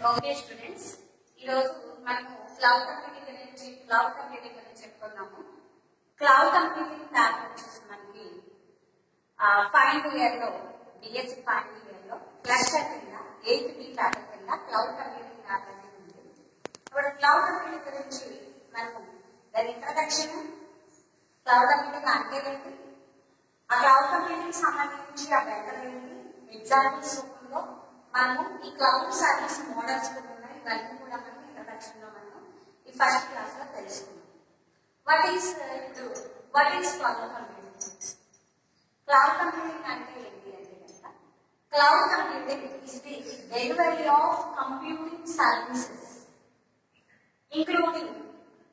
Okay students ఈరోజు మనము cloud computing గురించి క్లౌడ్ కంప్యూటింగ్ గురించి చెప్పుకున్నాము క్లౌడ్ కంప్యూటింగ్ ల్యాబ్ వచ్చేసి మనకి ఫైనల్ ఇయర్ లో బిఎస్సి ఫైనల్ ఇయర్ లో క్లస్టర్ కింద ఎయిత్ బి ల్యాబ్ కింద క్లౌడ్ కంప్యూటింగ్ ల్యాబ్ అనేది ఉంది ఇప్పుడు క్లౌడ్ కంప్యూటింగ్ గురించి మనము దాని ఇంట్రడక్షన్ క్లౌడ్ కంప్యూటింగ్ అంటే ఏంటి ఆ క్లౌడ్ కంప్యూటింగ్ సంబంధించి ఆ వెంటర్ ఏంటి ఎగ్జాంపుల్స్ రూపంలో మనము ఈ క్లౌడ్ సర్వీస్ మోడల్స్ కూడా ఉన్నాయి ఇవన్నీ కూడా మనకి ఇంట్రడక్షన్ లో మనం ఈ ఫస్ట్ క్లాస్ లో తెలుసుకున్నాం వాట్ ఈస్ ఇప్పుడు what is cloud computing cloud computing అంటే ఏంటి అంటే కనుక cloud computing is the delivery of computing services including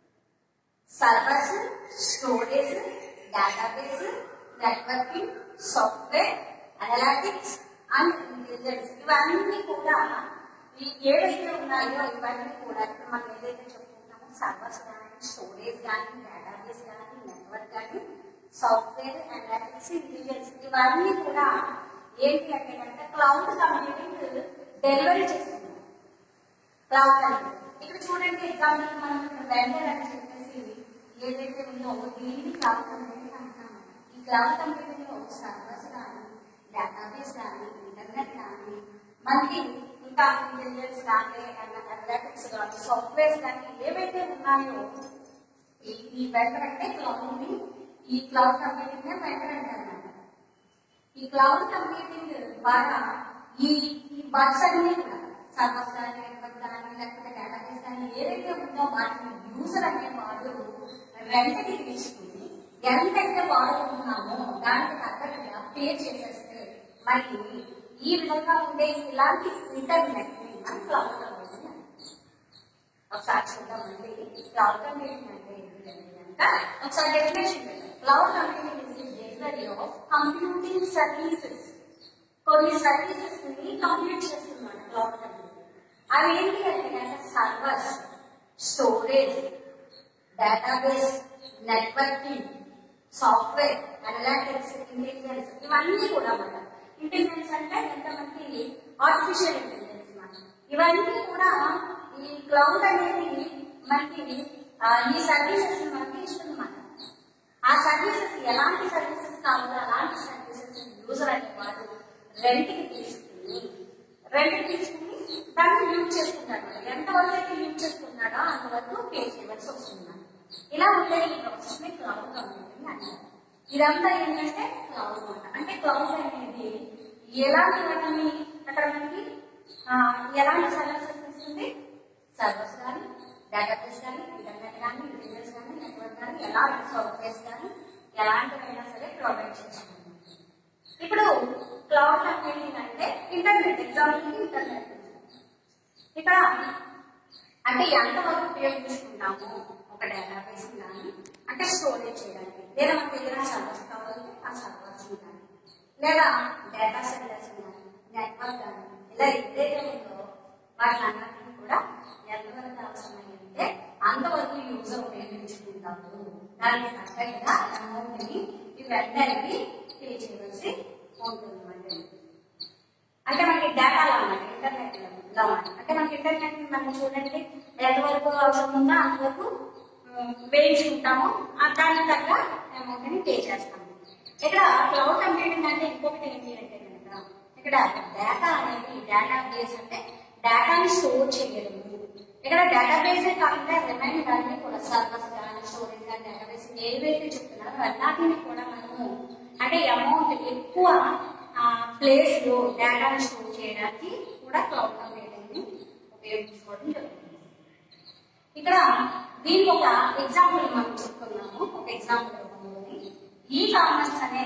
servers storage database networking software analytics and intelligence ఇవన్నీ కూడా ఈ ఏవైతే ఉన్నాయో ఇవన్నీ కూడా ఇప్పుడు మనం ఏదైతే చెప్పుకుంటామో సర్వర్స్ కానీ స్టోరేజ్ కానీ డేటాబేస్ కానీ నెట్వర్క్ కానీ సాఫ్ట్వేర్ అనలాటిక్స్ ఇంటెలిజెన్స్ ఇవన్నీ కూడా ఏంటి అంటే కనుక క్లౌడ్ కంప్యూటింగ్ డెలివరీ చేస్తుంది క్లౌడ్ కంప్యూటింగ్ ఇక్కడ చూడండి ఎగ్జాంపుల్ మనం ఇక్కడ వెండర్ అని చెప్పేసి ఏదైతే ఉందో దీన్ని క్లౌడ్ కంప్యూటింగ్ అంటాము ఈ క్లౌడ్ కంప్యూటింగ్ లో సర్వర్స్ కానీ డేటాబేస్ కానీ ఇంటర్నెట్ కానీ మనకి ఇంకా ఇంటెలిజెన్స్ కానీ అనలిటిక్స్ కానీ సాఫ్ట్వేర్స్ కానీ ఏవైతే ఉన్నాయో ఈ ఈ వెండర్ అంటే క్లౌడ్ ని ఈ క్లౌడ్ కంప్యూటింగ్ వెండర్ అంటారు ఈ క్లౌడ్ కంప్యూటింగ్ ద్వారా ఈ ఈ బర్డ్స్ అన్ని కూడా సర్వర్స్ కానీ నెట్వర్క్ కానీ లేకపోతే డేటాబేస్ కానీ ఏదైతే ఉందో వాటిని యూజర్ అనే వాడు రెంట్కి తీసుకుని ఎంతైతే వాడుకుంటున్నామో దానికి తగ్గట్టుగా పే చేసేస్తే మరి ఈ విధంగా ఉండే ఇలాంటి ఇంటర్నెట్ ని మనం క్లౌడ్ కంప్యూటింగ్ అంటాం. ఒకసారి చూద్దామండి క్లౌడ్ కంప్యూటింగ్ అంటే ఏంటి అంటే కనుక ఒకసారి definition cloud computing is the delivery of computing services కొన్ని సర్వీసెస్ ని కంప్లీట్ చేస్తున్నాడు క్లౌడ్ కంప్యూటింగ్ అవి ఏంటి అంటే కనుక servers storage database networking software analytics intelligence ఇవన్నీ కూడా మాట ఇంటెలిజెన్స్ అంటే ఎంతమంది ఆర్టిఫిషియల్ ఇంటెలిజెన్స్ మాట ఇవన్నీ కూడా ఈ క్లౌడ్ అనేది మనకి ఆ, ఈ సర్వీసెస్ మనకి ఇస్తుందన్నమాట ఆ సర్వీసెస్ ఎలాంటి సర్వీసెస్ కావాలో అలాంటి సర్వీసెస్ యూజర్ అనేవాడు రెంట్కి తీసుకుని రెంట్కి తీసుకుని దాన్ని యూజ్ చేసుకుంటాడు ఎంతవరకు అయితే యూజ్ చేసుకున్నాడో అంతవరకు పే చేయవలసి వస్తుంది ఇలా ఉండే ఈ ప్రాసెస్ ని క్లౌడ్ కంప్యూటింగ్ అంటారు ఇదంతా ఏంటంటే క్లౌడ్ అనమాట అంటే క్లౌడ్ అనేది ఎలాంటి వాటిని అక్కడ మనకి ఆ, ఎలాంటి సర్వీసెస్ ఇస్తుంది సర్వర్స్ కానీ డేటాబేస్ కానీ ఇంటర్నెట్ కానీ ఇంటర్నెట్స్ కానీ నెట్వర్క్ కానీ ఎలాంటి సాఫ్ట్వేర్స్ కానీ ఎలాంటివైనా సరే ప్రొవైడ్ చేస్తుంది ఇప్పుడు క్లౌడ్ కంప్యూటింగ్ అంటే ఇంటర్నెట్ ఎగ్జాంపుల్ ఇంటర్నెట్ ఇక్కడ అంటే ఎంతవరకు ఉపయోగించుకుంటాము ఒక డేటాబేస్ కానీ అంటే స్టోరేజ్ చేయడానికి లేదా మనకి ఏదైనా సర్వర్స్ కావాలంటే ఆ సర్వర్స్ కానీ లేదా డేటా సెంటర్స్ కానీ నెట్వర్క్ కానీ ఇలా ఏదైతే ఉందో వాటిలన్నింటినీ కూడా ఎంతవరకు అవసరమైంటే అంతవరకు యూజర్ ఉపయోగించుకుంటాము దానికి తగ్గట్టుగా అమౌంట్ ని ఇవన్నీ పే చేయవలసి ఉంటుంది అంటే మనకి డేటా అన్నమాట ఇంటర్నెట్ లో అన్నమాట అంటే మనకి ఇంటర్నెట్ ని మనం చూడండి ఎంతవరకు అవసరం ఉందో అంతవరకు ఉమ్, వేయించుకుంటాము ఆ దానికి తగ్గ అమౌంట్ ని పే చేస్తాము ఇక్కడ క్లౌడ్ కంప్యూటింగ్ అంటే ఇంకొకటి ఏంటి అంటే కనుక ఇక్కడ డేటా అనేది డేటా బేస్ అంటే డేటాని స్టోర్ చేయడము ఇక్కడ డేటాబేస్ కాకుండా రిమైన్ దాన్ని కూడా సర్వర్స్ కానీ స్టోరేజ్ కానీ డేటాబేస్ ఏవైతే చెప్తున్నారో అన్నిటిని కూడా మనము అంటే అమౌంట్ ఎక్కువ ప్లేస్ లో డేటాను స్టోర్ చేయడానికి కూడా క్లౌడ్ కంప్యూటింగ్ ని ఉపయోగించుకోవడం జరుగుతుంది ఇక్కడ దీనికి ఒక ఎగ్జాంపుల్ మనం చెప్పుకున్నాము ఒక ఎగ్జాంపుల్ రూపంలోని ఈ కామర్స్ అనే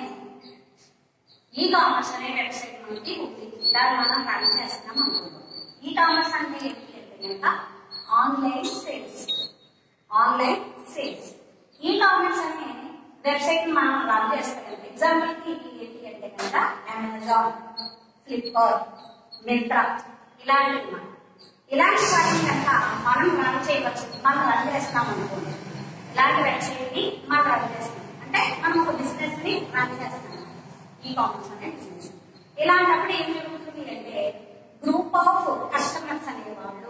ఈ కామర్స్ అనే వెబ్సైట్ మనకి ఉంది దాన్ని మనం రన్ చేస్తున్నాం అనుకుందాం ఈ కామర్స్ అంటే ఏంటి అంటే కనుక online sales online sales e commerce అనే వెబ్సైట్ మనం రన్ చేస్తాం ఎగ్జాంపుల్ కి ఏంటి అంటే కనుక అమెజాన్ ఫ్లిప్కార్ట్ మింట్రా ఇలాంటివి మనం ఇలాంటి వాటిని కనుక మనం రన్ చేయవచ్చు మనం రన్ చేస్తాం అనుకోండి ఇలాంటి వెబ్సైట్ ని మనం రన్ చేస్తాం అంటే మనం ఒక బిజినెస్ ని రన్ చేస్తాం ఈ కామర్స్ అనే బిజినెస్ ఇలాంటప్పుడు ఏం జరుగుతుంది అంటే గ్రూప్ ఆఫ్ కస్టమర్స్ అనేవాళ్ళు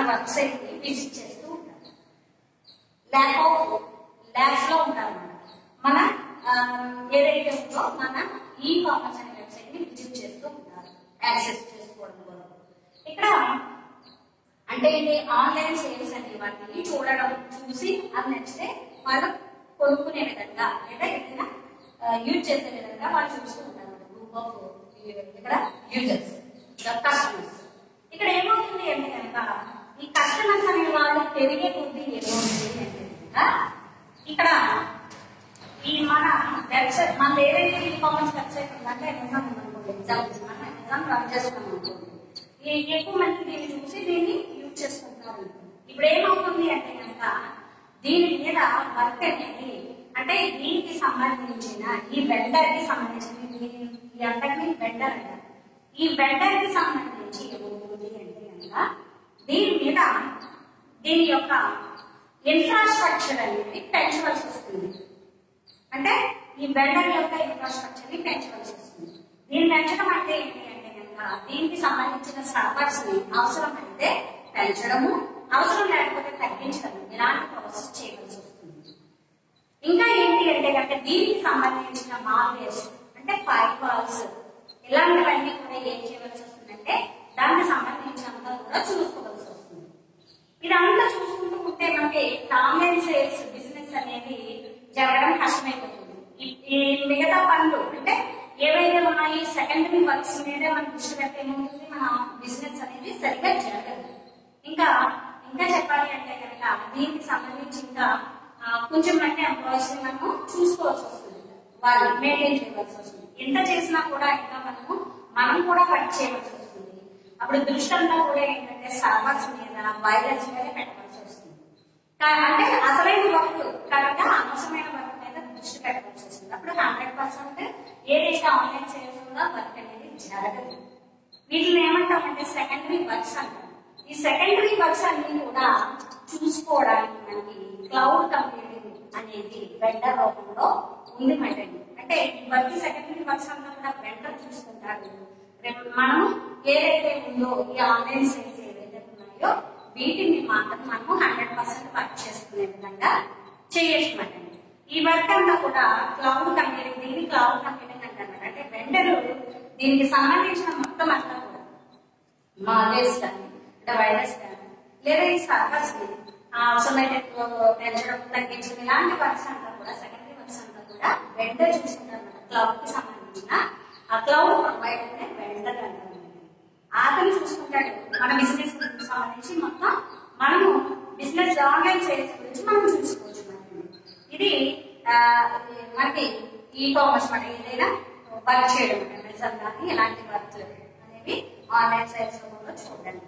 వెబ్సైట్ ని విజిట్ చేస్తూ ఉంటారు ల్యాక్ ఆఫ్ ల్యాబ్స్ లో ఉంటారు మన ఆ, ఏదైతే ఉందో మన ఈ కామర్స్ అనే వెబ్సైట్ ని విజిట్ చేస్తూ ఉంటారు యాక్సెస్ చేసుకోవడం కోసం ఇక్కడ అంటే ఇది ఆన్లైన్ సేల్స్ అనే వాటిని చూడడం చూసి అది నచ్చితే వాళ్ళు కొనుక్కునే విధంగా లేదా ఏదైనా యూజ్ చేసే విధంగా వాళ్ళు చూస్తూ ఉంటారు గ్రూప్ ఆఫ్ ఇక్కడ యూజర్స్ కస్టమర్స్ ఇక్కడ ఏమవుతుంది అంటే కనుక ఈ కస్టమర్స్ అనే వాళ్ళు పెరిగే కొద్దీ ఏమవుతుంది అంటే కనుక ఇక్కడ ఈ మన వెబ్సైట్ మన ఏదైతే ఈ కామర్స్ వెబ్సైట్ ఉందంటే అమెజాన్ ఉందనుకోండి ఎగ్జాంపుల్ మనం అమెజాన్ రన్ చేస్తున్నాం అనుకోండి ఈ ఎక్కువ మంది దీన్ని చూసి దీన్ని యూజ్ చేసుకుంటున్నారు ఇప్పుడు ఏమవుతుంది అంటే కనుక దీని మీద వర్క్ అనేది అంటే దీనికి సంబంధించిన ఈ వెండర్ కి సంబంధించిన దీని ఈ అంతటిని వెండర్ అంటారు ఈ వెండర్ కి సంబంధించి ఏమవుతుంది అంటే కనుక దీని మీద దీని యొక్క ఇన్ఫ్రాస్ట్రక్చర్ అనేది పెంచవలసి వస్తుంది అంటే ఈ వెండర్ యొక్క ఇన్ఫ్రాస్ట్రక్చర్ ని పెంచవలసి వస్తుంది దీన్ని పెంచడం అంటే ఏంటి అంటే కనుక దీనికి సంబంధించిన సర్వర్స్ ని అవసరమైతే పెంచడము అవసరం లేకపోతే తగ్గించడము ఇలాంటి ప్రాసెస్ చేయవలసి వస్తుంది ఇంకా ఏంటి అంటే కనుక దీనికి సంబంధించిన మాల్వేర్స్ అంటే ఫైర్ వాల్స్ ఇలాంటివన్నీ కూడా ఏం చేయవలసి వస్తుందంటే దానికి సంబంధించినంత కూడా చూసుకోవాల్సి వస్తుంది ఇదంతా చూసుకుంటూ ఉంటే మనకి ఆన్లైన్ సేల్స్ బిజినెస్ అనేది జరగడం కష్టమైపోతుంది ఈ- ఈ మిగతా పనులు అంటే ఏవైతే ఉన్నాయి సెకండరీ వర్క్స్ మీదే మనం దృష్టి పెడితే ఏమవుతుంది మన బిజినెస్ అనేది సరిగ్గా జరగదు ఇంకా ఇంకా చెప్పాలి అంటే కనుక దీనికి సంబంధించి ఇంకా ఆ, కొంచెం మంది ఎంప్లాయీస్ ని మనము చూసుకోవాల్సి వస్తుంది వాళ్ళు మెయింటైన్ చేయవలసి వస్తుంది ఎంత చేసినా కూడా ఇంకా మనము మనం కూడా వర్క్ చేయవలసి వస్తుంది అప్పుడు దృష్టి అంతా కూడా ఏంటంటే సర్వర్స్ మీద వైరస్ మీద పెట్టవలసి వస్తుంది కా- అంటే అసలైన వర్క్ కనుక అనవసరమైన వర్క్ మీద దృష్టి పెట్టవలసి వస్తుంది అప్పుడు హండ్రెడ్ పర్సెంట్ ఏదైతే ఆన్లైన్ సేల్స్ ఉందో వర్క్ అనేది జరగదు వీటిని ఏమంటామంటే సెకండరీ వర్క్స్ అంటాం ఈ సెకండరీ వర్క్స్ అన్ని కూడా చూసుకోవడానికి మనకి క్లౌడ్ కంప్యూటింగ్ అనేది వెండర్ రూపంలో ఉంది మేడండి అంటే ఈ వర్క్ సెకండరీ వర్క్స్ అంతా కూడా వెండర్ చూసుకుంటారు రేపు మనం ఏదైతే ఉందో ఈ ఆన్లైన్ సేల్స్ ఏదైతే ఉన్నాయో వీటిని మాత్రం మనము హండ్రెడ్ పర్సెంట్ వర్క్ చేసుకునే విధంగా చేయొచ్చు మేడం ఈ వర్క్ అంతా కూడా క్లౌడ్ కంప్యూటింగ్ దీన్ని క్లౌడ్ కంప్యూటింగ్ అంటారు అంటే వెండర్ దీనికి సంబంధించిన మొత్తం అంతా కూడా మాల్వేర్స్ కానీ అంటే వైరస్ కానీ లేదా ఈ సర్వర్స్ ని ఆ అవసరమైతే పెంచడం తగ్గించడం ఇలాంటి వర్క్స్ అంతా కూడా సెకండరీ వర్క్స్ అంతా కూడా వెండర్ చూసుకుంటారు క్లౌడ్ కి సంబంధించిన ఆ క్లౌడ్ ప్రొవైడర్ నే వెండర్ అంటారు అతను చూసుకుంటాడు మన బిజినెస్ కి సంబంధించి మొత్తం మనము బిజినెస్ ఆన్లైన్ సేల్స్ గురించి మనం చూసుకోవచ్చు మనకి. ఇది ఆ, మనకి ఈ కామర్స్ మన ఏదైనా వర్క్ చేయడం అంటే అమెజాన్ కానీ ఇలాంటి వర్క్ అనేవి ఆన్లైన్ సేల్స్ రూపంలో చూడండి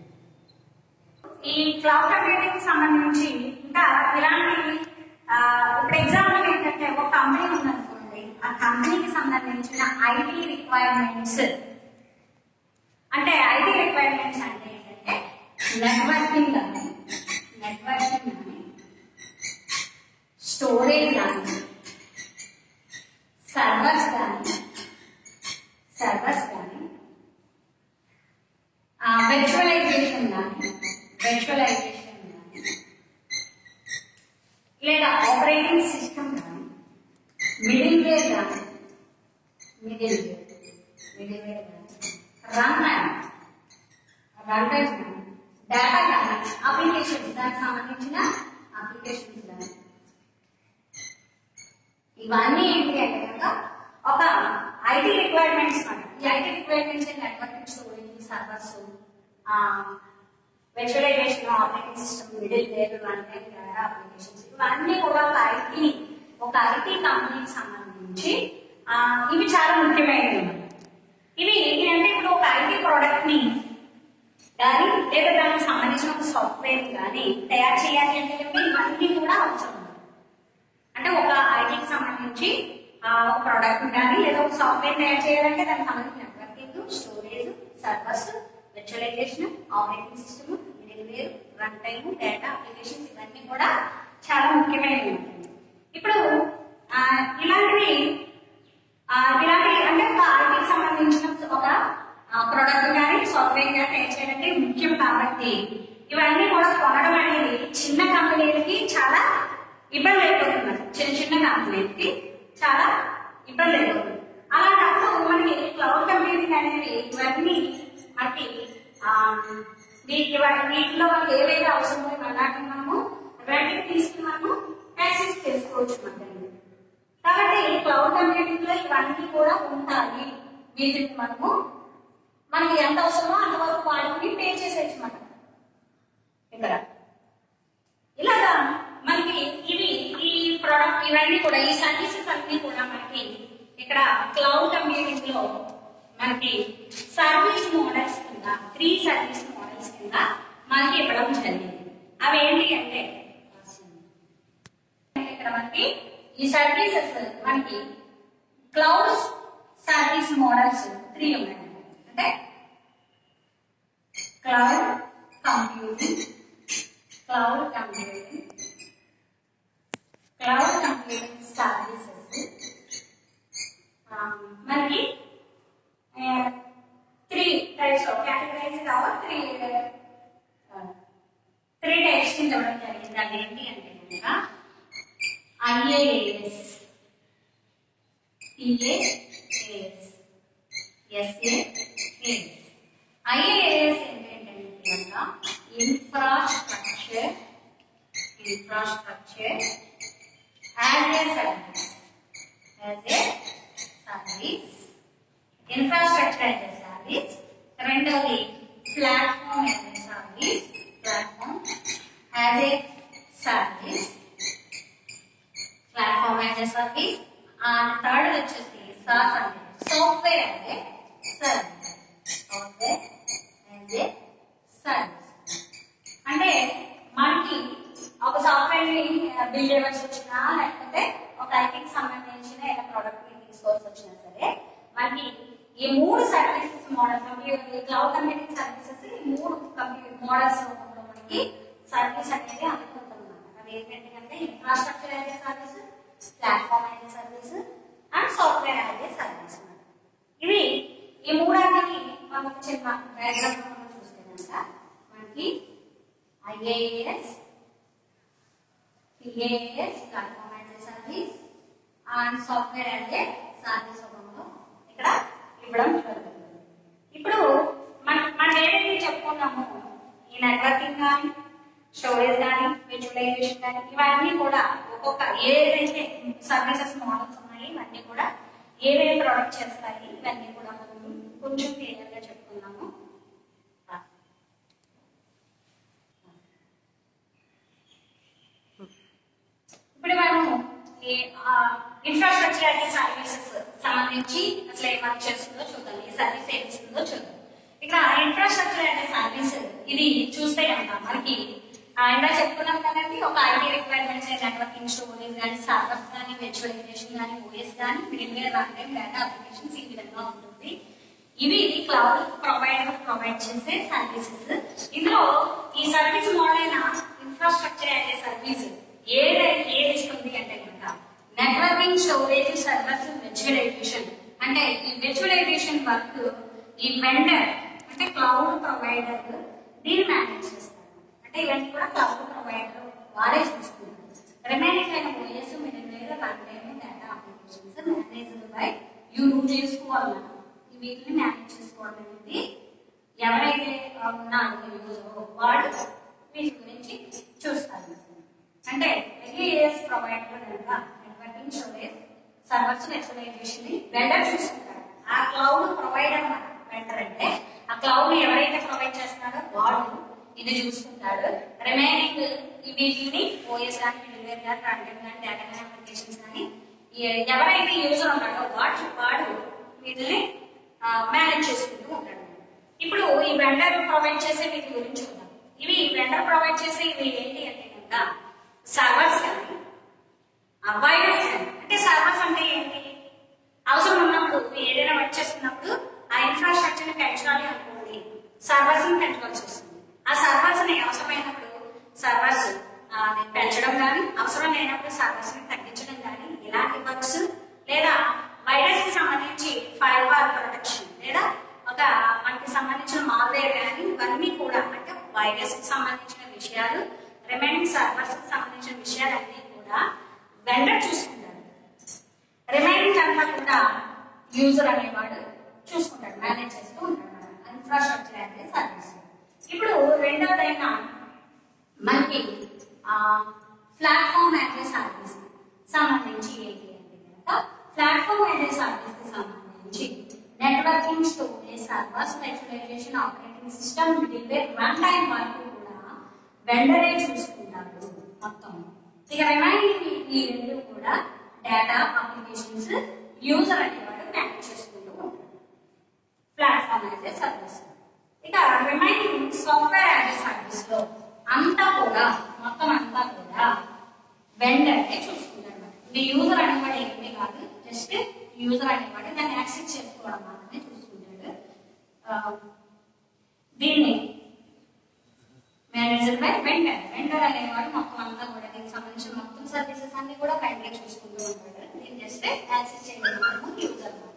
ఈ క్లౌడ్ కంప్యూటింగ్ కి సంబంధించి ఇంకా ఇలాంటి ఆ, ఇప్పుడు ఎగ్జాంపుల్ ఏంటంటే ఒక కంపెనీ ఉందనుకోండి ఆ కంపెనీకి సంబంధించిన ఐటీ రిక్వైర్మెంట్స్ అంటే ఐటీ రిక్వైర్మెంట్స్ అంటే ఏంటంటే నెట్వర్కింగ్ కానీ నెట్వర్కింగ్ కానీ స్టోరేజ్ కానీ సర్వర్స్ కానీ సర్వర్స్ కానీ వెర్చువలైజేషన్ కానీ వెర్చువలైజేషన్ కానీ లేదా ఆపరేటింగ్ సిస్టమ్ కానీ మిడిల్ వేర్ కానీ మిడిల్ వేర్ మిడిల్ వేర్ కానీ రన్ టైం రన్ టైం కానీ డేటా కానీ అప్లికేషన్స్ దానికి సంబంధించిన అప్లికేషన్స్ కానీ ఇవన్నీ ఏంటి అంటే కనుక ఒక ఐటీ రిక్వైర్మెంట్స్ అన్నమాట ఈ IT requirements networking storage servers virtualisation operating system middleware అంటే అప్లికేషన్స్ ఇవన్నీ కూడా ఒక ఐటీ ఒక ఐటీ కంపెనీకి సంబంధించి ఆ, ఇవి చాలా ముఖ్యమైనవి ఇవి ఏంటి అంటే ఇప్పుడు ఒక ఐటీ ప్రోడక్ట్ ని కానీ లేదా దానికి సంబంధించిన ఒక సాఫ్ట్వేర్ కానీ తయారు చేయాలి అంటే ఇవన్నీ కూడా అవసరం అంటే ఒక ఐటీకి సంబంధించి ఆ, ఒక ప్రోడక్ట్ కానీ లేదా ఒక సాఫ్ట్వేర్ తయారు చేయాలంటే దానికి సంబంధించిన networking storage servers virtualisation operating system middleware run time data applications ఇవన్నీ కూడా చాలా ముఖ్యమైనవి ఇప్పుడు ఆ, ఇలాంటివి ఆ, ఇలాంటి అంటే ఒక ఐటీకి సంబంధించిన ఒక ప్రోడక్ట్ కానీ సాఫ్ట్వేర్ కానీ తయారు చేయాలంటే ముఖ్యం కాబట్టి ఇవన్నీ కూడా కొనడం అనేది చిన్న కంపెనీలకి చాలా ఇబ్బంది అయిపోతున్నారు చిన్న చిన్న కంపెనీలకి చాలా ఇబ్బంది అయిపోతుంది అలాంటప్పుడు మనకి క్లౌడ్ కంప్యూటింగ్ అనేది ఇవన్నీ మనకి ఆ, వీటి వా- వీటిలో మనకి ఏవైతే అవసరమో అలాంటి మనము వెంటనే తీసుకుని మనము యాక్సెస్ చేసుకోవచ్చు మనకి కాబట్టి క్లౌడ్ కంప్యూటింగ్ లో ఇవన్నీ కూడా ఉంటాయి వీటిని మనము మనకి ఎంత అవసరమో అంతవరకు వాడుకుని పే చేసేయచ్చు మనం ఇక్కడ ఇలాగా మనకి ఇవి ఈ ప్రోడక్ట్ ఇవన్నీ కూడా ఈ సర్వీసెస్ అన్ని కూడా మనకి ఇక్కడ క్లౌడ్ కంప్యూటింగ్ లో మనకి సర్వీస్ మోడల్స్ కింద త్రీ సర్వీస్ మోడల్స్ కింద మనకి ఇవ్వడం జరిగింది అవి ఏంటి అంటే ఇక్కడ మనకి ఈ సర్వీసెస్ మనకి క్లౌడ్ సర్వీస్ మోడల్స్ త్రీ ఉన్నాయి అంటే cloud computing cloud computing cloud computing services మనకి త్రీ టైప్స్ ఆఫ్ కేటగరైజ్ కావాలి త్రీ త్రీ టైప్స్ కింద ఇవ్వడం జరిగింది అది ఏంటి అంటే కనుక ఐఏఎస్ టిఏఎస్ ఎస్ఏఎస్ ఐఏఎస్ ఏంటంటే కనుక infrastructure infrastructure as a service as a service infrastructure as a service రెండవది platform as a service platform as a service platform as a service and third వచ్చేసి సాస్ అంటే software as a service software as a service అంటే మనకి ఒక software ని build చేయవలసి వచ్చినా లేకపోతే ఒక ఐటీకి సంబంధించిన ఏదైనా ప్రోడక్ట్ ని తీసుకోవాల్సి వచ్చినా సరే మనకి ఈ మూడు services model computer cloud computing services ఈ మూడు కంప్యూటర్ మోడల్స్ రూపంలో మనకి సర్వీస్ అనేది అందుకుంటున్నాం అవి ఏంటంటే అంటే infrastructure as service platform as service and software as service ఇవి ఈ మూడాటిని మనం ఒక చిన్న డయాగ్రామ్ చూస్తే కనుక మనకి IAS PAS platform as a service and software as a service రూపంలో ఇక్కడ ఇవ్వడం జరుగుతుంది ఇప్పుడు మనం మనం ఏదైతే చెప్పుకున్నామో ఈ నెట్వర్కింగ్ కానీ స్టోరేజ్ కానీ విజువలైజేషన్ కానీ ఇవన్నీ కూడా ఒక్కొక్క ఏదైతే సర్వీసెస్ మోడల్స్ ఉన్నాయి ఇవన్నీ కూడా ఏవేవి ప్రొడక్ట్ చేస్తాయి ఇవన్నీ కూడా మనం కొంచెం క్లియర్ గా చెప్పుకున్నాము ఇప్పుడు మనము ఈ ఇన్ఫ్రాస్ట్రక్చర్ అనే సర్వీసెస్ సంబంధించి అసలు ఏం వర్క్ చేస్తుందో చూద్దాం ఈ సర్వీస్ ఏం ఇస్తుందో చూద్దాం ఇక్కడ ఇన్ఫ్రాస్ట్రక్చర్ అనే సర్వీస్ ఇది చూస్తే కనుక మనకి ఆ, ఇందాక చెప్పుకున్నాం కదండి ఒక ఐటీ రిక్వైర్మెంట్స్ నెట్వర్కింగ్ స్టోరేజ్ కానీ సర్వర్స్ కానీ విజువలైజేషన్ కానీ ఓఎస్ కానీ middleware run time data applications ఈ విధంగా ఉంటుంది ఇవి క్లౌడ్ ప్రొవైడర్ ప్రొవైడ్ చేసే సర్వీసెస్ ఇందులో ఈ సర్వీస్ మోడల్ అయిన ఇన్ఫ్రాస్ట్రక్చర్ అనే సర్వీస్ ఏది ఏది ఇస్తుంది అంటే కనుక నెట్వర్కింగ్ స్టోరేజ్ సర్వర్స్ విజువలైజేషన్ అంటే ఈ విజువలైజేషన్ వర్క్ ఈ వెండర్ అంటే క్లౌడ్ ప్రొవైడర్ దీన్ని మేనేజ్ చేస్తారు అంటే ఇవన్నీ కూడా క్లౌడ్ ప్రొవైడర్ వారే చూస్తున్నారు రిమైనింగ్ అయిన OS middleware run time data applications managed by you నువ్వు చేసుకోవాలి ఈ వీటిని మేనేజ్ చేసుకోవడం అనేది ఎవరైతే ఉన్నారో యూజర్ వాడు వీటి గురించి చూస్తారు అంటే ఎల్ఈఎస్ ప్రొవైడర్ కనుక నెట్వర్కింగ్ స్టోరేజ్ సర్వర్స్ విజువలైజేషన్ ని వెండర్ చూసుకుంటాడు ఆ క్లౌడ్ ప్రొవైడర్ వెండర్ అంటే ఆ క్లౌడ్ ఎవరైతే ప్రొవైడ్ చేస్తున్నాడో వాడు ఇది చూసుకుంటాడు రిమైనింగ్ ఈ వీటిని ఓఎస్ కానీ మిడిల్వేర్ కానీ రన్టైమ్ కానీ డేటా కానీ అప్లికేషన్స్ కానీ ఈ- ఎవరైతే యూజర్ ఉన్నాడో వాడు వాడు వీటిని మేనేజ్ చేసుకుంటూ ఉంటాడు ఇప్పుడు ఈ వెండర్ ప్రొవైడ్ చేసే వీటి గురించి చూద్దాం ఇవి వెండర్ ప్రొవైడ్ చేసే ఇవి ఏంటి అంటే కనుక సర్వర్స్ కానీ వైరస్ కానీ అంటే సర్వర్స్ అంటే ఏంటి అవసరం ఉన్నప్పుడు ఏదైనా వర్క్ చేస్తున్నప్పుడు ఆ ఇన్ఫ్రాస్ట్రక్చర్ ని పెంచాలి అనుకోండి సర్వర్స్ ని పెంచవలసి వస్తుంది ఆ సర్వర్స్ ని అవసరమైనప్పుడు సర్వర్స్ పెంచడం కానీ అవసరం లేనప్పుడు సర్వర్స్ ని తగ్గించడం కానీ ఇలాంటి వర్క్స్ లేదా వైరస్ కి సంబంధించి ఫైర్ వాల్ ప్రొటెక్షన్ లేదా ఒక మనకి సంబంధించిన మాల్వేర్ కానీ ఇవన్నీ కూడా అంటే వైరస్ కి సంబంధించిన విషయాలు రిమైనింగ్ సర్వర్స్ కి సంబంధించిన విషయాలన్నీ కూడా వెండర్ చూసుకుంటాడు రిమైనింగ్ అంతా కూడా యూజర్ అనేవాడు చూసుకుంటాడు మేనేజ్ చేస్తూ ఉంటాడు ఇన్ఫ్రాస్ట్రక్చర్ యాజ్ సర్వీస్ ఇప్పుడు రెండవదైన మనకి ప్లాట్ఫామ్ యాజ్ సర్వీస్ సంబంధించి ఏంటి అంటే కనుక ప్లాట్ఫామ్ యాజ్ సర్వీస్ కి సంబంధించి networking storage servers virtualisation operating system delay run time వరకు కూడా వెండరే చూసుకుంటారు మొత్తం ఇక రిమైనింగ్ ఈ రెండు కూడా డేటా అప్లికేషన్స్ యూజర్ అనేవాడు మేనేజ్ చేసుకుంటూ ఉంటాడు ప్లాట్ఫామ్ యాజ్ ఏ సర్వీస్ ఇక remaining software as a service లో అంతా కూడా మొత్తం అంతా కూడా వెండర్ చూసుకుంటాడు ఇంకా యూజర్ అనేవాడు ఏమీ కాదు జస్ట్ యూజర్ అనేవాడు దాన్ని యాక్సెస్ చేసుకోవడం మాత్రమే చూసుకుంటాడు ఆ, దీన్ని మేనేజర్ బై వెండర్ వెండర్ అనేవాడు మొత్తం అంతా కూడా దీనికి సంబంధించిన మొత్తం సర్వీసెస్ అన్ని కూడా వెండర్ చూసుకుంటూ ఉంటాడు దీన్ని జస్ట్ యాక్సెస్ చేయడం యూజర్ అనమాట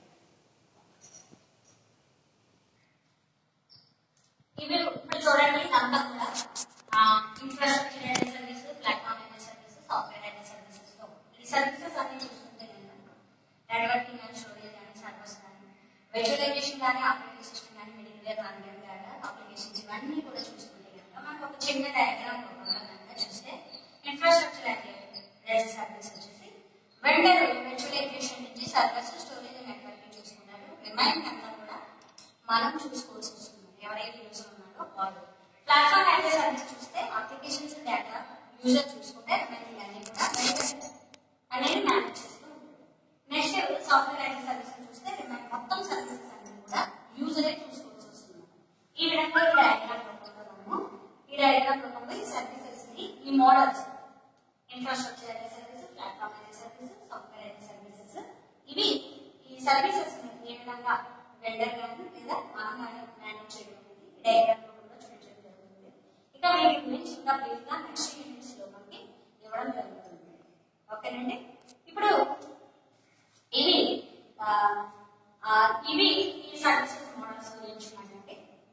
ఇవి ఇప్పుడు చూడండి ఇదంతా కూడా ఇన్ఫ్రాస్ట్రక్చర్ అనే సర్వీస్ ప్లాట్ఫామ్ అనే సర్వీస్ సాఫ్ట్వేర్ అనే సర్వీసెస్ లో ఈ సర్వీసెస్ అన్ని చూసుకుంటే కనుక నెట్వర్కింగ్ అండ్ స్టోరేజ్ కానీ సర్వర్స్ కానీ వెర్చువలైజేషన్ కానీ ఆపరేటింగ్ సిస్టమ్ కానీ మిడిల్వేర్ కానీ డేటా అప్లికేషన్స్ ఇవన్నీ కూడా చూసుకుంటే కనుక మనకు ఒక చిన్న డయాగ్రామ్ కనుక చూస్తే ఇన్ఫ్రాస్ట్రక్చర్ యాజ్ సర్వీస్ వచ్చేసి వెండర్ వెర్చువలైజేషన్ నుంచి సర్వర్స్ స్టోరేజ్ నెట్వర్కింగ్ చూసుకున్నారు రిమైనింగ్ అంతా కూడా మనం చూసుకోవాల్సి వస్తుంది ఎవరైతే యూజర్ ఉన్నారో వాళ్ళు ప్లాట్ఫామ్ యాజ్ సర్వీస్ చూస్తే అప్లికేషన్స్ డేటా యూజర్ చూసుకుంటే రిమైనింగ్ అన్ని కూడా వెండర్ అనేది మేనేజ్ చేస్తూ ఉంటాడు నెక్స్ట్ సాఫ్ట్వేర్ యాజ్ సర్వీస్ చూస్తే రిమైనింగ్ మొత్తం సర్వీసెస్ అన్ని కూడా యూజరే చూసుకోవాల్సి వస్తుంది ఈ విధంగా ఈ డయాగ్రామ్ రూపంలో మనము ఈ డయాగ్రామ్ రూపంలో ఈ సర్వీసెస్ ని ఈ models infrastructure as service platform as service software as services ఇవి ఈ సర్వీసెస్ ని ఏ విధంగా వెండర్ కానీ లేదా మనం కానీ మేనేజ్ చేయడం అనేది ఈ డయాగ్రామ్ రూపంలో చూపించడం జరుగుతుంది ఇక వీటి గురించి ఇంకా బ్రీఫ్ గా నెక్స్ట్ యూనిట్స్ లో మనకి ఇవ్వడం జరుగుతుంది ఓకేనండి ఇప్పుడు ఇవి ఆ, ఆ, ఇవి ఈ సర్వీసెస్ మోడల్స్ గురించి మాట్లాడి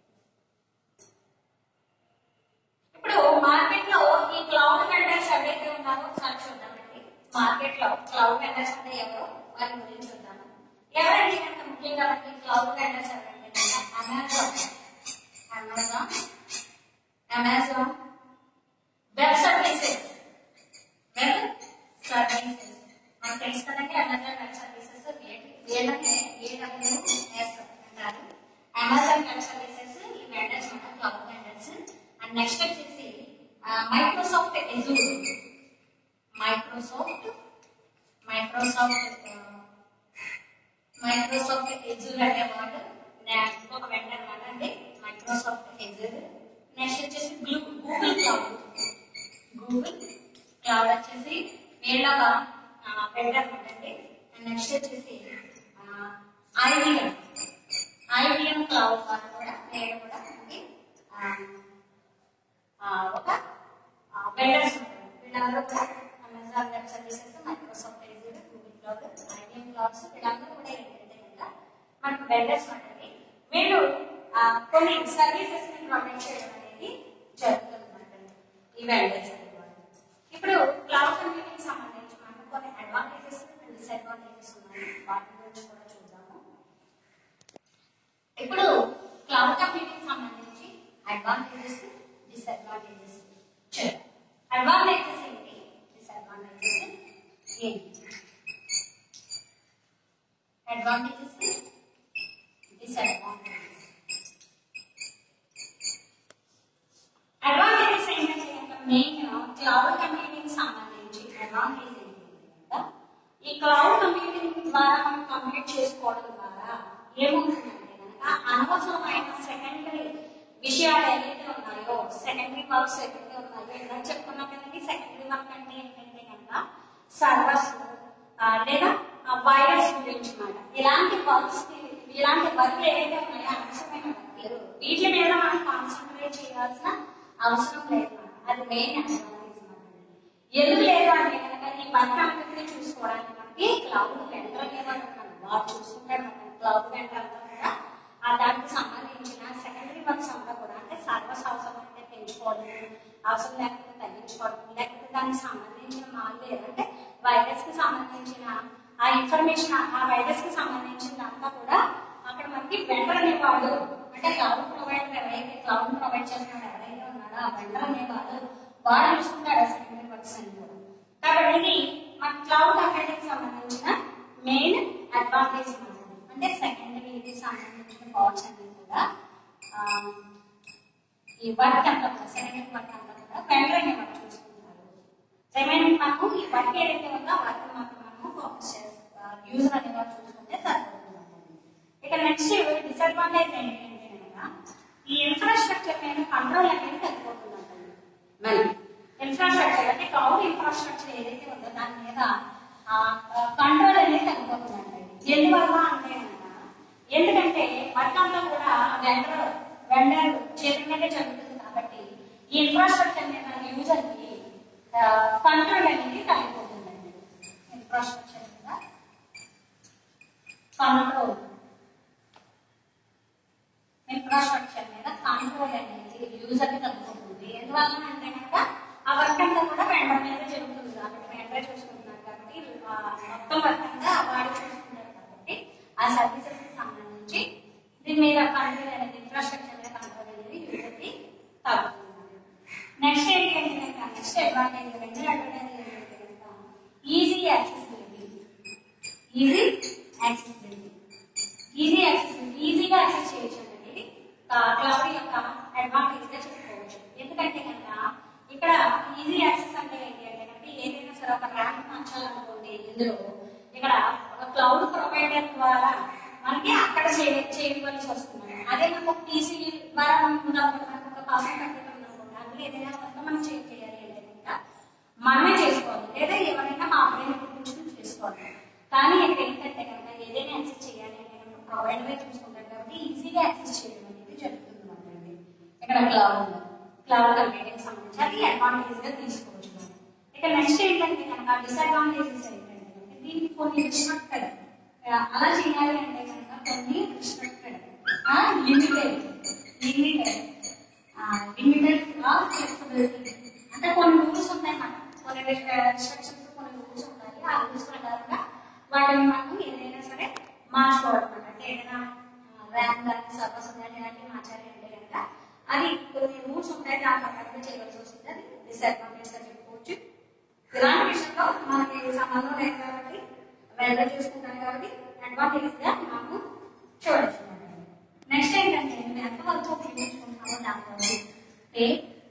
ఇప్పుడు మార్కెట్ లో ఈ క్లౌడ్ వెండర్స్ ఎవరైతే ఉన్నారో ఒకసారి చూద్దామండి మార్కెట్ లో క్లౌడ్ వెండర్స్ అంటే ఎవరు వారి గురించి చూద్దాము ఎవరంటే కనుక ముఖ్యంగా మనకి క్లౌడ్ వెండర్స్ ఎవరంటే కనుక Amazon Amazon Amazon web services web services మనకు తెలుసు కదండి అమెజాన్ వెబ్ సర్వీసెస్ వీళ్ళనే ఏడబ్ల్యూఎస్ అంటారు అమెజాన్ వెబ్ సర్వీసెస్ ఈ వెండర్స్ మన క్లౌడ్ వెండర్స్ అండ్ నెక్స్ట్ వచ్చేసి Microsoft Azure Microsoft Microsoft Microsoft Azure అనే వర్డ్ ఇంకొక వెండర్ అనమాట అండి మైక్రోసాఫ్ట్ ఎజూర్ నెక్స్ట్ వచ్చేసి గూగుల్ క్లౌడ్ గూగుల్ క్లౌడ్ వచ్చేసి వీళ్ళగా వెండర్ అనమాట అండి నెక్స్ట్ వచ్చేసి ఐబిఎం ఐబిఎం క్లౌడ్ వాళ్ళు కూడా వీళ్ళు కూడా మనకి ఆ, ఆ, ఒక వెండర్స్ ఉంటారు వీళ్ళందరూ కూడా Amazon web services Microsoft Azure Google cloud IBM clouds వీళ్ళందరూ కూడా ఏంటంటే కనుక మనకు వెండర్స్ ఉంటుంది వీళ్ళు ఆ, కొన్ని సర్వీసెస్ ని ప్రొవైడ్ చేయడం అనేది జరుగుతుంది అనమాట ఈ వెండర్స్ అనేవాళ్ళు ఇప్పుడు క్లౌడ్ కంప్యూటింగ్ సంబంధించి మనకు కొన్ని అడ్వాంటేజెస్ అండ్ డిసడ్వాంటేజెస్ ఉన్నాయి వాటి గురించి కూడా చూద్దాము ఇప్పుడు క్లౌడ్ కంప్యూటింగ్ సంబంధించి అడ్వాంటేజెస్ డిసడ్వాంటేజెస్ అడ్వాంటేజెస్ ఏంటి డిసడ్వాంటేజెస్ ఏంటి అడ్వాంటేజెస్ డిసడ్వాంటేజెస్ అడ్వాంటేజెస్ ఏంటంటే కనుక మెయిన్ క్లౌడ్ కంప్యూటింగ్ సంబంధించి అడ్వాంటేజ్ ఏంటంటే ఈ క్లౌడ్ కంప్యూటింగ్ ద్వారా మనం కంప్యూట్ చేసుకోవడం ద్వారా ఏమవుతుందంటే కనుక అనవసరమైన సెకండరీ విషయాలు ఏవైతే ఉన్నాయో సెకండరీ వర్క్స్ ఏవైతే ఉన్నాయో ఇలా చెప్పుకున్నాం కదండి సెకండరీ వర్క్ అంటే ఏంటంటే కనుక సర్వర్స్ లేదా వైరస్ గురించి మాట ఇలాంటి వర్క్స్ ఇలాంటి వర్క్ ఏవైతే ఉన్నాయో అనవసరమైన వర్క్లు వీటి మీద మనం కాన్సన్ట్రేట్ చేయాల్సిన అవసరం లేదు అది మెయిన్ అడ్వాంటేజ్ ఎందుకు లేదు అంటే కనుక ఈ వర్క్ అంతటిని చూసుకోవడానికి మనకి క్లౌడ్ వెంటర్ అనేవాడు ఉన్నాడు వాడు చూసుకుంటాడు మన క్లౌడ్ వెంటర్ అంతా కూడా ఆ దానికి సంబంధించిన సెకండరీ వర్క్స్ అంతా కూడా అంటే సర్వస్ అవసరం పెంచుకోవడం అవసరం లేకపోతే తగ్గించుకోవడం లేకపోతే దానికి సంబంధించిన మాల్వేర్ అంటే వైరస్ కి సంబంధించిన ఆ ఇన్ఫర్మేషన్ ఆ వైరస్ కి సంబంధించినంతా కూడా అక్కడ మనకి వెండర్ అనేవాడు అంటే క్లౌడ్ ప్రొవైడర్ ఎవరైతే క్లౌడ్ ప్రొవైడ్ చేస్తున్నాడో ఎవరైతే ఉన్నాడో ఆ వెండర్ అనేవాడు వాడు చూసుకుంటాడు ఆ సెకండరీ వర్క్స్ అని కూడా కాబట్టి ఇది మన క్లౌడ్ కంప్యూటింగ్ సంబంధించిన మెయిన్ అడ్వాంటేజ్ అన్నమాట అంటే సెకండరీ ఇది సంబంధించిన పార్ట్స్ అన్ని కూడా ఆ, ఈ వర్క్ అంతా కూడా సెకండరీ వర్క్ అంతా కూడా వెండర్ అనేవాడు చూసుకుంటారు రిమైనింగ్ మనము ఈ వర్క్ ఏదైతే ఉందో ఆ వర్క్ మాత్రం మనము ఫోకస్ చేస్తాం యూజర్ అనేవాడు చూసుకుంటే సరిపోతుంది ఇక నెక్స్ట్ డిసడ్వాంటేజ్ ఏంటంటే కనుక ఈ ఇన్ఫ్రాస్ట్రక్చర్ మీద కంట్రోల్ అనేది తగ్గిపోతుంది మరి ఇన్ఫ్రాస్ట్రక్చర్ అంటే క్లౌడ్ ఇన్ఫ్రాస్ట్రక్చర్ ఏదైతే ఉందో దాని మీద కంట్రోల్ అనేది తగ్గిపోతుందండి ఎందువల్ల అంటే కనుక ఎందుకంటే వర్గంలో కూడా వెండర్ వెండర్ చేతుల మీదే జరుగుతుంది కాబట్టి ఈ ఇన్ఫ్రాస్ట్రక్చర్ మీద యూజర్కి కంట్రోల్ అనేది తగ్గిపోతుందండి ఇన్ఫ్రాస్ట్రక్చర్ మీద కంట్రోల్ ఇన్ఫ్రాస్ట్రక్చర్ మీద కంట్రోల్ అనేది యూజర్ కి తగ్గుతుంది ఎందువల్ల అంటే కనుక ఆ వర్క్ అంతా కూడా వెండర్ మీద జరుగుతుంది కాబట్టి వెండర్ చూసుకుంటున్నారు కాబట్టి ఆ మొత్తం వర్క్ అంతా వాడు చూసుకుంటారు కాబట్టి ఆ సర్వీసెస్ కి సంబంధించి దీని మీద కంట్రోల్ అనేది ఇన్ఫ్రాస్ట్రక్చర్ మీద కంట్రోల్ అనేది యూజర్ కి తగ్గుతుంది నెక్స్ట్ ఏంటి అంటే కనుక నెక్స్ట్ అడ్వాంటేజ్ రెండో అడ్వాంటేజ్ ఏంటంటే కనుక easy accessibility easy accessibility easy accessibility ఈజీగా యాక్సెస్ చేయొచ్చు అనేది క్లౌడ్ యొక్క అడ్వాంటేజ్ గా చెప్పుకోవచ్చు ఎందుకంటే కనుక ఇక్కడ ఈజీ యాక్సెస్ అంటే ఏంటి అంటే కనుక ఏదైనా సరే ఒక ర్యాంక్ మార్చాలనుకోండి ఇందులో ఇక్కడ ఒక క్లౌడ్ ప్రొవైడర్ ద్వారా మనకి అక్కడ చేయ- చేయవలసి వస్తుంది అదే మనకు పీసీ ద్వారా ఉన్నప్పుడు మనకు ఒక పర్సన్ కట్టుకుంటున్నాం అందులో ఏదైనా వర్క్ మనం చే- చేయాలి అంటే కనుక మనమే చేసుకోవాలి లేదా ఎవరైనా మా అబ్బాయిని కూర్చొని చేసుకోవాలి కానీ ఇక్కడ ఏంటంటే కనుక ఏదైనా యాక్సెస్ చేయాలి అంటే కనుక ప్రొవైడర్ చూసుకుంటారు కాబట్టి ఈజీగా యాక్సెస్ చేయడం అనేది జరుగుతుంది మనకండి ఇక్కడ క్లౌడ్ క్లౌడ్ కంప్యూటింగ్ సంబంధించి అది అడ్వాంటేజ్ గా తీసుకోవచ్చు మనం. ఇక నెక్స్ట్ ఏంటంటే కనుక డిసడ్వాంటేజెస్ ఏంటంటే కనుక దీనికి కొన్ని రిస్ట్రిక్టెడ్ అలా చేయాలి అంటే కనుక కొన్ని restricted limited limited limited or flexibility అంటే కొన్ని రూల్స్ ఉంటాయి మనకు కొన్ని రిస్ట్రిక్షన్స్ కొన్ని రూల్స్ ఉంటాయి ఆ రూల్స్ ప్రకారంగా వాటిని మనం ఏదైనా సరే మార్చుకోవడం అన్నమాట. అంటే ఏదైనా ర్యాంక్ కానీ సర్వస్ కానీ ఇలాంటివి మార్చాలి అంటే కనుక అది కొన్ని రూల్స్ ఉంటాయి దాని ప్రకారంగా చేయవలసి వస్తుంది అది డిసడ్వాంటేజ్ గా చెప్పుకోవచ్చు ఇలాంటి విషయంలో మనకి సంబంధం లేదు కాబట్టి వెల్గా చూసుకుంటాం కాబట్టి అడ్వాంటేజ్ గా మనము చూడొచ్చు నెక్స్ట్ ఏంటంటే మేము ఎంతవరకు ఉపయోగించుకుంటామో దాని పే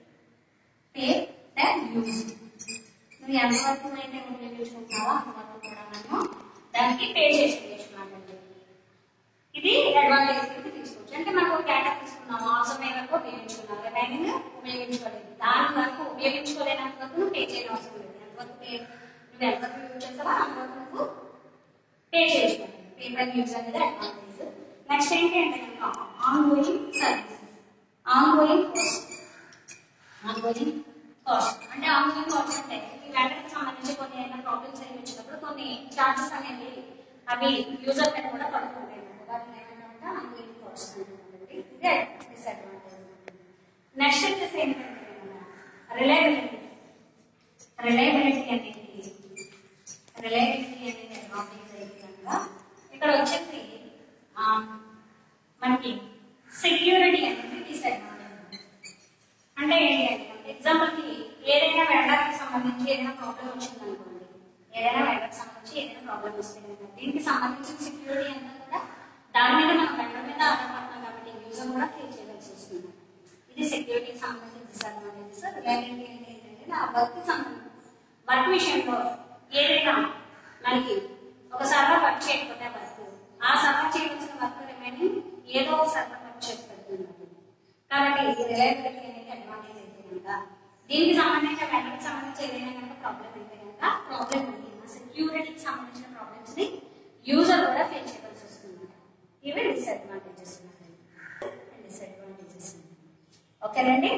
పే అండ్ యూజ్ నువ్వు ఎంతవరకు అయితే ఉపయోగించుకుంటావో అంతవరకు కూడా మనము దానికి పే చేసి చేసుకున్నామండి ఇది అడ్వాంటేజ్ కింద తీసుకోవచ్చు అంటే మనం ఒక డేటా తీసుకున్నాము అవసరం వరకు ఉపయోగించుకున్నాం రిమైనింగ్ ఉపయోగించుకోలేదు దాని వరకు ఉపయోగించుకోలేనంత వరకు నువ్వు పే చేయని అవసరం లేదు ఎంతవరకు పే నువ్వు ఎంతవరకు యూజ్ చేస్తావో అంతవరకు నువ్వు పే చేసుకోవాలి పేమెంట్ యూజ్ అనేది అడ్వాంటేజ్ నెక్స్ట్ ఏంటి అంటే కనుక ongoing services ongoing cost ongoing cost అంటే ఆన్ గోయింగ్ కాస్ట్ అంటే ఈ వెంటనే సంబంధించి కొన్ని ఏమైనా ప్రాబ్లమ్స్ ఏమి వచ్చినప్పుడు కొన్ని చార్జెస్ అనేవి అవి యూజర్ మీద కూడా పడుతుంటాయి అన్నమాట. వాటిని ఏమంటామంటే ఆన్ గోయింగ్ కాస్ట్ అంటామండి ఇదే డిసడ్వాంటేజ్ నెక్స్ట్ వచ్చేసి ఏంటంటే రిలయబిలిటీ రిలయబిలిటీ అనేది రిలయబిలిటీ అనేది అడ్వాంటేజ్ అయితే కనుక ఇక్కడ వచ్చేసి ఆ, మనకి సెక్యూరిటీ అనేది డిసడ్వాంటేజ్ అంటే ఏంటి అంటే ఎగ్జాంపుల్ కి ఏదైనా వెండర్కి సంబంధించి ఏదైనా ప్రాబ్లం వచ్చింది అనుకోండి ఏదైనా వెండర్కి సంబంధించి ఏదైనా ప్రాబ్లం వస్తే కనుక దీనికి సంబంధించిన సెక్యూరిటీ అంతా కూడా దాని మీద మనం వెండర్ మీద ఆధారపడతాం కాబట్టి యూజర్ కూడా ఫేస్ చేయవలసి వస్తుంది ఇది సెక్యూరిటీకి సంబంధించిన డిసడ్వాంటేజెస్ రిలయబిలిటీ అంటే ఏంటంటే ఆ వర్క్ సంబంధించి వర్క్ విషయంలో ఏదైనా మనకి ఒక సర్వర్ వర్క్ చేయకపోతే వర్క్ ఆ సర్వర్ చేయవలసిన వర్క్ రిమైనింగ్ ఏదో ఒక సర్వర్ వర్క్ చేసి పెడుతుంది కాబట్టి ఇది రిలయబిలిటీ అనేది అడ్వాంటేజ్ అయితే కనుక దీనికి సంబంధించిన వెంటకి సంబంధించి ఏదైనా కనుక ప్రాబ్లం అయితే కనుక ప్రాబ్లం ఉంది సెక్యూరిటీకి సంబంధించిన ప్రాబ్లమ్స్ ని యూజర్ కూడా ఫేస్ చేయవలసి వస్తుంది ఇవి డిసడ్వాంటేజెస్ డిసడ్వాంటేజెస్ ఓకేనండి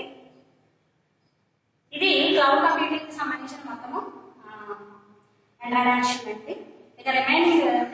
ఇది క్లౌడ్ కంప్యూటింగ్ కి సంబంధించిన మొత్తము ఇంట్రడక్షన్ అండి ఇక రిమైనింగ్